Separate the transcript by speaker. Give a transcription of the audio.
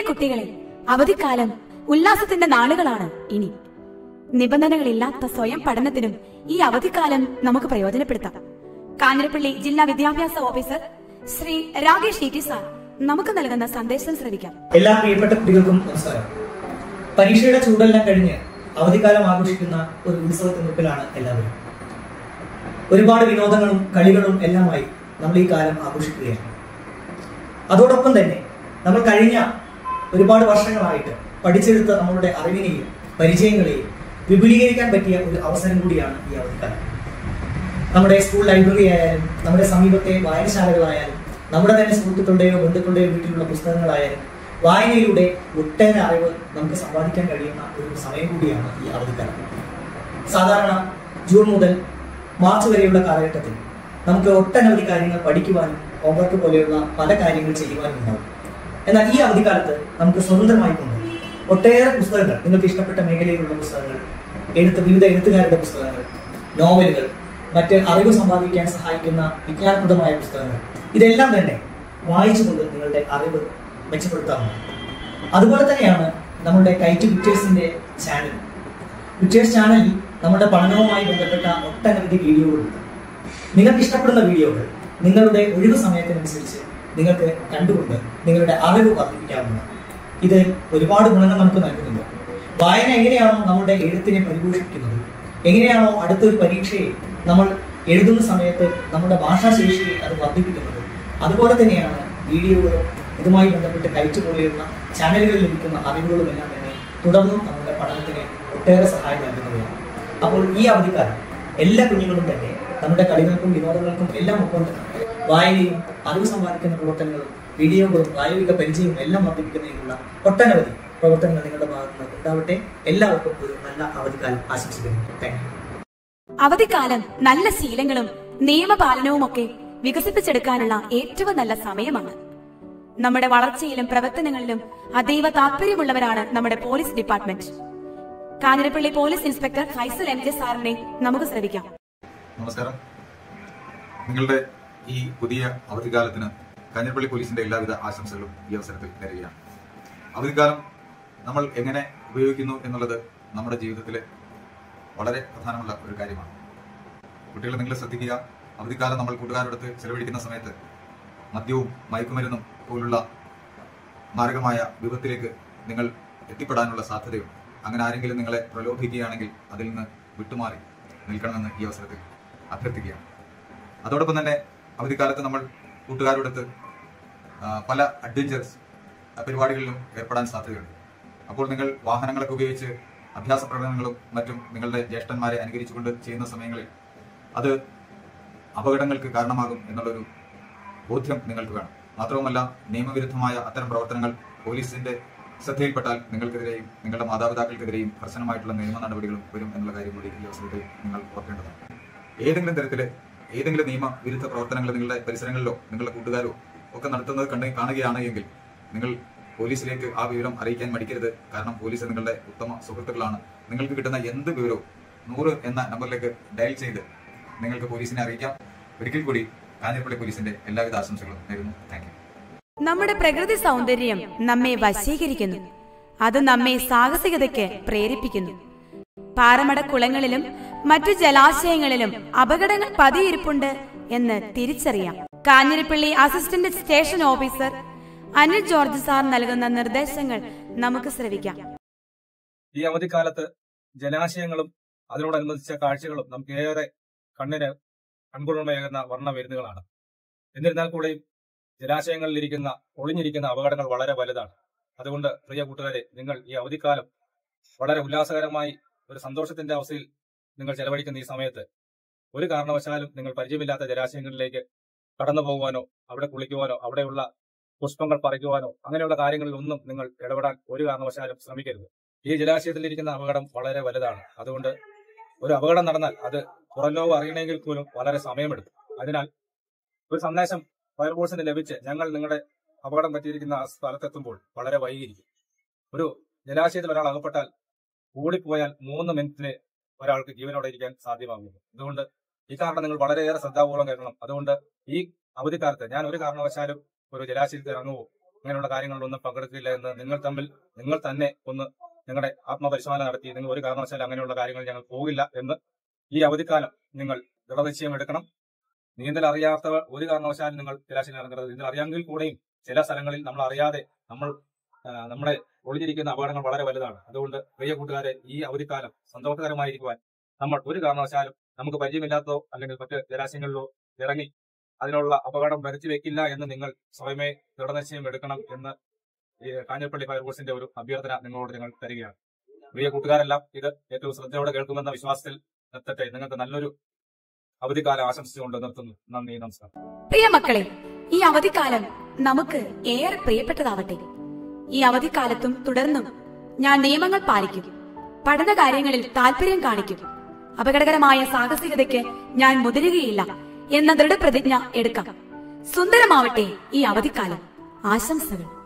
Speaker 1: കുട്ടികളെ അവധിക്കാലം ഉല്ലാസത്തിന്റെ നാളുകളാണ് ഇനി നിബന്ധനകളില്ലാത്ത സ്വയം പഠനത്തിനും ഈ അവധിക്കാലം നമുക്ക് പ്രയോജനപ്പെടുത്താം കാഞ്ഞിരപ്പള്ളി ജില്ലാ വിദ്യാഭ്യാസ officer Shri Rakesh E sir നമുക്ക് നൽകുന്ന സന്ദേശം ശ്രവിക്കാം
Speaker 2: എല്ലാ പ്രിയപ്പെട്ട കുട്ടികൾക്കും നമസ്കാരം പരീക്ഷയുടെ ചൂടെല്ലാം കഴിഞ്ഞ് അവധിക്കാലം ആഘോഷിക്കുന്ന ഒരു ഉത്സവത്തിനുപ്പിലാണ് എല്ലാവരും ഒരുപാട് വിനോദങ്ങളും കളികളും എല്ലാമായി നമ്മൾ ഈ കാലം ആഘോഷിക്കുകയാണ് അതോടൊപ്പം തന്നെ നമ്മൾ കഴിഞ്ഞ ഒരുപാട് വർഷങ്ങളായിട്ട് പഠിച്ചെടുത്ത നമ്മളുടെ അറിവിനെയും പരിചയങ്ങളെയും വിപുലീകരിക്കാൻ പറ്റിയ ഒരു അവസരം കൂടിയാണ് ഈ അവധിക്കാലം നമ്മുടെ സ്കൂൾ ലൈബ്രറി ആയാലും നമ്മുടെ സമീപത്തെ വായനശാലകളായാലും നമ്മുടെ തന്നെ സുഹൃത്തുക്കളുടെയോ ബന്ധുക്കളുടെയോ വീട്ടിലുള്ള പുസ്തകങ്ങളായാലും വായനയിലൂടെ ഒട്ടേറെ അറിവ് നമുക്ക് സമ്പാദിക്കാൻ കഴിയുന്ന ഒരു സമയം കൂടിയാണ് ഈ അവധിക്കാലം സാധാരണ ജൂൺ മുതൽ മാർച്ച് വരെയുള്ള കാലഘട്ടത്തിൽ നമുക്ക് ഒട്ടനവധി കാര്യങ്ങൾ പഠിക്കുവാനും ഹോംവർക്ക് പോലെയുള്ള പല കാര്യങ്ങൾ ചെയ്യുവാനും ഉണ്ടാവും എന്നാൽ ഈ അവധിക്കാലത്ത് നമുക്ക് സ്വതന്ത്രമായി കൊണ്ട് ഒട്ടേറെ പുസ്തകങ്ങൾ നിങ്ങൾക്ക് ഇഷ്ടപ്പെട്ട മേഖലയിലുള്ള പുസ്തകങ്ങൾ എഴുത്ത് വിവിധ എഴുത്തുകാരുടെ പുസ്തകങ്ങൾ നോവലുകൾ മറ്റ് അറിവ് സമ്പാദിക്കാൻ സഹായിക്കുന്ന വിജ്ഞാനപ്രദമായ പുസ്തകങ്ങൾ ഇതെല്ലാം തന്നെ വായിച്ചുകൊണ്ട് നിങ്ങളുടെ അറിവ് മെച്ചപ്പെടുത്താവുന്നതാണ് അതുപോലെ തന്നെയാണ് നമ്മുടെ കൈറ്റ് പിക്ചേഴ്സിന്റെ ചാനൽ പിക്ചേഴ്സ് ചാനലിൽ നമ്മുടെ പഠനവുമായി ബന്ധപ്പെട്ട ഒട്ടനവധി വീഡിയോകളുണ്ട് നിങ്ങൾക്ക് ഇഷ്ടപ്പെടുന്ന വീഡിയോകൾ നിങ്ങളുടെ ഒഴിവ് സമയത്തിനനുസരിച്ച് നിങ്ങൾക്ക് കണ്ടുകൊണ്ട് നിങ്ങളുടെ അറിവ് വർദ്ധിപ്പിക്കാവുന്നതാണ് ഇത് ഒരുപാട് ഗുണങ്ങൾ നമുക്ക് നൽകുന്നുണ്ട് വായന എങ്ങനെയാണോ നമ്മുടെ എഴുത്തിനെ പരിപോഷിപ്പിക്കുന്നത് എങ്ങനെയാണോ അടുത്തൊരു പരീക്ഷയെ നമ്മൾ എഴുതുന്ന സമയത്ത് നമ്മുടെ ഭാഷാശേഷിയെ അത് വർദ്ധിപ്പിക്കുന്നത് അതുപോലെ തന്നെയാണ് വീഡിയോകളും ഇതുമായി ബന്ധപ്പെട്ട് കയറ്റു പോലെയുള്ള ചാനലുകളിൽ ലഭിക്കുന്ന അറിവുകളും എല്ലാം തന്നെ തുടർന്നും നമ്മുടെ പഠനത്തിന് ഒട്ടേറെ സഹായം നൽകുന്നവയാണ് അപ്പോൾ ഈ അവധിക്കാലം എല്ലാ കുഞ്ഞുങ്ങളും തന്നെ നമ്മുടെ കളികൾക്കും വിനോദങ്ങൾക്കും എല്ലാം ഒപ്പം തന്നെ വായനയും അറിവ് സമ്പാദിക്കുന്ന പ്രവർത്തനങ്ങളും വീഡിയോകളും പ്രായോഗിക പരിചയവും എല്ലാം വർദ്ധിപ്പിക്കുന്നതിനുള്ള ഒട്ടനവധി പ്രവർത്തനങ്ങൾ നിങ്ങളുടെ ഭാഗത്ത് നിന്ന് ഉണ്ടാവട്ടെ എല്ലാവർക്കും ഒരു നല്ല അവധിക്കാലം ആശംസിക്കുന്നു താങ്ക് യു
Speaker 1: അവധിക്കാലം നല്ല ശീലങ്ങളും നിയമപാലനവും ഒക്കെ വികസിപ്പിച്ചെടുക്കാനുള്ള ഏറ്റവും നല്ല സമയമാണ് നമ്മുടെ വളർച്ചയിലും പ്രവർത്തനങ്ങളിലും അതീവ താല്പര്യമുള്ളവരാണ് നമ്മുടെ police department Kanjirappally police inspector Faisal M J സാറിനെ നമുക്ക് ശ്രമിക്കാം
Speaker 3: നമസ്കാരം നിങ്ങളുടെ ഈ പുതിയ അവധിക്കാലത്തിന് കാഞ്ഞിരപ്പള്ളി പോലീസിന്റെ എല്ലാവിധ ആശംസകളും ഈ അവസരത്തിൽ നേരുകയാണ് അവധിക്കാലം നമ്മൾ എങ്ങനെ ഉപയോഗിക്കുന്നു എന്നുള്ളത് നമ്മുടെ ജീവിതത്തിലെ വളരെ പ്രധാനമുള്ള ഒരു കാര്യമാണ് കുട്ടികൾ നിങ്ങൾ ശ്രദ്ധിക്കുക അവധിക്കാലം നമ്മൾ കൂട്ടുകാരോടൊത്ത് ചെലവഴിക്കുന്ന സമയത്ത് മദ്യവും മയക്കുമരുന്നും പോലുള്ള മാരകമായ വിപത്തിലേക്ക് നിങ്ങൾ എത്തിപ്പെടാനുള്ള സാധ്യതയുണ്ട് അങ്ങനെ ആരെങ്കിലും നിങ്ങളെ പ്രലോഭിക്കുകയാണെങ്കിൽ അതിൽ നിന്ന് വിട്ടുമാറി നിൽക്കണമെന്ന് ഈ അവസരത്തിൽ അഭ്യർത്ഥിക്കുകയാണ് അതോടൊപ്പം തന്നെ അവധിക്കാലത്ത് നമ്മൾ കൂട്ടുകാരോടൊത്ത് ആ, പല അഡ്വഞ്ചേഴ്സ് പരിപാടികളിലും ഏർപ്പെടാൻ സാധ്യതയുണ്ട് അപ്പോൾ നിങ്ങൾ വാഹനങ്ങളൊക്കെ ഉപയോഗിച്ച് അഭ്യാസ പ്രകടനങ്ങളും മറ്റും നിങ്ങളുടെ ജ്യേഷ്ഠന്മാരെ അനുകരിച്ചുകൊണ്ട് ചെയ്യുന്ന സമയങ്ങളിൽ അത് അപകടങ്ങൾക്ക് കാരണമാകും എന്നുള്ളൊരു ബോധ്യം നിങ്ങൾക്ക് വേണം മാത്രവുമല്ല നിയമവിരുദ്ധമായ അത്തരം പ്രവർത്തനങ്ങൾ പോലീസിന്റെ ശ്രദ്ധയിൽപ്പെട്ടാൽ നിങ്ങൾക്കെതിരെയും നിങ്ങളുടെ മാതാപിതാക്കൾക്കെതിരെയും കർശനമായിട്ടുള്ള നിയമ നടപടികളും വരും എന്നുള്ള കാര്യം കൂടി ഈ അവസരത്തിൽ നിങ്ങൾ ഓർക്കേണ്ടതാണ് ഏതെങ്കിലും തരത്തില് ഏതെങ്കിലും നിയമ വിരുദ്ധ പ്രവർത്തനങ്ങൾ നിങ്ങളുടെ പരിസരങ്ങളിലോ നിങ്ങളുടെ കൂട്ടുകാരോ ഒക്കെ നടത്തുന്നത് കണ്ട് കാണുകയാണ് എങ്കിൽ നിങ്ങൾ പോലീസിലേക്ക് ആ വിവരം അറിയിക്കാൻ മടിക്കരുത് കാരണം പോലീസ് നിങ്ങളുടെ ഉത്തമ സുഹൃത്തുക്കളാണ് നിങ്ങൾക്ക് കിട്ടുന്ന എന്ത് വിവരവും നൂറ് എന്ന നമ്പറിലേക്ക് ഡയൽ ചെയ്ത് നിങ്ങൾക്ക് പോലീസിനെ അറിയിക്കാം ഒരിക്കൽ കൂടി കാഞ്ഞിരപ്പള്ളി പോലീസിന്റെ എല്ലാവിധ ആശംസകളും നേരുന്നു താങ്ക് യു
Speaker 1: നമ്മുടെ പ്രകൃതി സൗന്ദര്യം നമ്മെ വശീകരിക്കുന്നു അത് നമ്മെ സാഹസികതയ്ക്ക് പ്രേരിപ്പിക്കുന്നു പാറമട കുളങ്ങളിലും മറ്റു ജലാശയങ്ങളിലും അപകടങ്ങൾ പതിയിരിപ്പുണ്ട് എന്ന് തിരിച്ചറിയാം Kanjirappally assistant station officer Anil George sir നൽകുന്ന നിർദ്ദേശങ്ങൾ നമുക്ക് ശ്രവിക്കാം
Speaker 4: ഈ അവധിക്കാലത്ത് ജലാശയങ്ങളും അതിനോടനുബന്ധിച്ച കാഴ്ചകളും നമുക്ക് ഏറെ കണ്ണിന് കൺകുളിർമയേകുന്ന വർണ്ണ മരുന്നുകളാണ് എന്നിരുന്നാൽ കൂടെയും ജലാശയങ്ങളിലിരിക്കുന്ന ഒളിഞ്ഞിരിക്കുന്ന അപകടങ്ങൾ വളരെ വലുതാണ് അതുകൊണ്ട് പ്രിയ കൂട്ടുകാരെ നിങ്ങൾ ഈ അവധിക്കാലം വളരെ ഉല്ലാസകരമായി ഒരു സന്തോഷത്തിന്റെ അവസ്ഥയിൽ നിങ്ങൾ ചെലവഴിക്കുന്ന ഈ സമയത്ത് ഒരു കാരണവശാലും നിങ്ങൾ പരിചയമില്ലാത്ത ജലാശയങ്ങളിലേക്ക് കടന്നു പോകുവാനോ അവിടെ കുളിക്കുവാനോ അവിടെയുള്ള പുഷ്പങ്ങൾ പറിക്കുവാനോ അങ്ങനെയുള്ള കാര്യങ്ങളിൽ ഒന്നും നിങ്ങൾ ഇടപെടാൻ ഒരു കാരണവശാലും ശ്രമിക്കരുത് ഈ ജലാശയത്തിലിരിക്കുന്ന അപകടം വളരെ വലുതാണ് അതുകൊണ്ട് ഒരു അപകടം നടന്നാൽ അത് പുറം ലോകം അറിയണമെങ്കിൽ പോലും വളരെ സമയമെടുക്കും അതിനാൽ ഒരു സന്ദേശം ഫയർഫോഴ്സിന് ലഭിച്ച് ഞങ്ങൾ നിങ്ങളുടെ അപകടം പറ്റിയിരിക്കുന്ന ആ സ്ഥലത്തെത്തുമ്പോൾ വളരെ വൈകിയിരിക്കും ഒരു ജലാശയത്തിൽ ഒരാൾ അകപ്പെട്ടാൽ കൂടിപ്പോയാൽ മൂന്ന് മിനിറ്റിന് ഒരാൾക്ക് ജീവനോടെ ഇരിക്കാൻ സാധ്യമാകുന്നു അതുകൊണ്ട് ഈ കാരണം നിങ്ങൾ വളരെയേറെ ശ്രദ്ധാപൂർവ്വം കേൾക്കണം അതുകൊണ്ട് ഈ അവധിക്കാലത്ത് ഞാൻ ഒരു കാരണവശാലും ഒരു ജലാശയത്തിൽ ഇറങ്ങുവോ അങ്ങനെയുള്ള കാര്യങ്ങളിലൊന്നും പങ്കെടുക്കില്ല എന്ന് നിങ്ങൾ തമ്മിൽ നിങ്ങൾ തന്നെ ഒന്ന് നിങ്ങളുടെ ആത്മപരിശോധന നടത്തി നിങ്ങൾ ഒരു കാരണവശാലും അങ്ങനെയുള്ള കാര്യങ്ങൾ ഞങ്ങൾ പോകില്ല എന്ന് ഈ അവധിക്കാലം നിങ്ങൾ ദൃഢനിശ്ചയം എടുക്കണം നീന്തൽ അറിയാത്തവർ ഒരു കാരണവശാലും നിങ്ങൾ ജലാശയം ഇറങ്ങരുത് നീന്തൽ അറിയാമെങ്കിൽ കൂടെയും ചില സ്ഥലങ്ങളിൽ നമ്മൾ അറിയാതെ നമ്മൾ ആ, നമ്മുടെ ഒളിഞ്ഞിരിക്കുന്ന അപകടങ്ങൾ വളരെ വലുതാണ് അതുകൊണ്ട് പ്രിയ കൂട്ടുകാരെ ഈ അവധിക്കാലം സന്തോഷകരമായിരിക്കുവാൻ നമ്മൾ ഒരു കാരണവശാലും നമുക്ക് പരിചയമില്ലാത്തതോ അല്ലെങ്കിൽ മറ്റ് ജലാശയങ്ങളിലോ ഇറങ്ങി അതിനുള്ള അപകടം വരുത്തി വെക്കില്ല എന്ന് നിങ്ങൾ സ്വയമേ ദൃഢനിശ്ചയം എടുക്കണം എന്ന് ഈ കാഞ്ഞിരപ്പള്ളി ഫയർഫോഴ്സിന്റെ ഒരു അഭ്യർത്ഥന നിങ്ങളോട് ഞങ്ങൾ തരികയാണ് പ്രിയ കൂട്ടുകാരെല്ലാം ഇത് ഏറ്റവും ശ്രദ്ധയോടെ കേൾക്കുമെന്ന വിശ്വാസത്തിൽ നിർത്തട്ടെ നിങ്ങൾക്ക് നല്ലൊരു അവധിക്കാലം ആശംസിച്ചുകൊണ്ട് നിർത്തുന്നു നന്ദി നമസ്കാരം
Speaker 1: പ്രിയ മക്കളെ ഈ അവധിക്കാലം നമുക്ക് ഏറെ പ്രിയപ്പെട്ടതാവട്ടെ ഈ അവധിക്കാലത്തും തുടർന്നും ഞാൻ നിയമങ്ങൾ പാലിക്കും പഠന കാര്യങ്ങളിൽ താല്പര്യം കാണിക്കും അപകടകരമായ സാഹസികതയ്ക്ക് ഞാൻ മുതിരുകയില്ല എന്ന ദൃഢപ്രതിജ്ഞ എടുക്കാം സുന്ദരമാവട്ടെ ഈ അവധിക്കാലം ആശംസകൾ